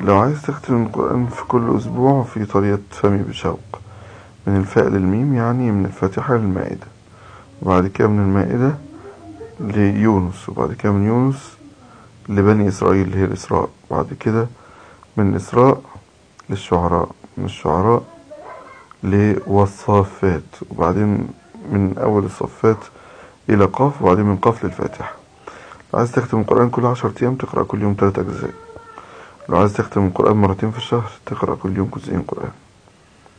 لو عايز تختم القرآن في كل أسبوع في طريقة فمي بشوق من الفاء للميم يعني من الفاتحة للمائدة وبعد كده من المائدة ليونس وبعد كده من يونس لبني إسرائيل اللي هي الإسراء وبعد كده من الإسراء للشعراء من الشعراء لوصافات وبعدين من أول الصفات إلى قاف وبعدين من قاف للفاتحة لو عايز تختم القرآن كل عشر أيام تقرأ كل يوم ثلاث أجزاء لو عايز تختم القرآن مرتين في الشهر تقرأ كل يوم جزئين قرآن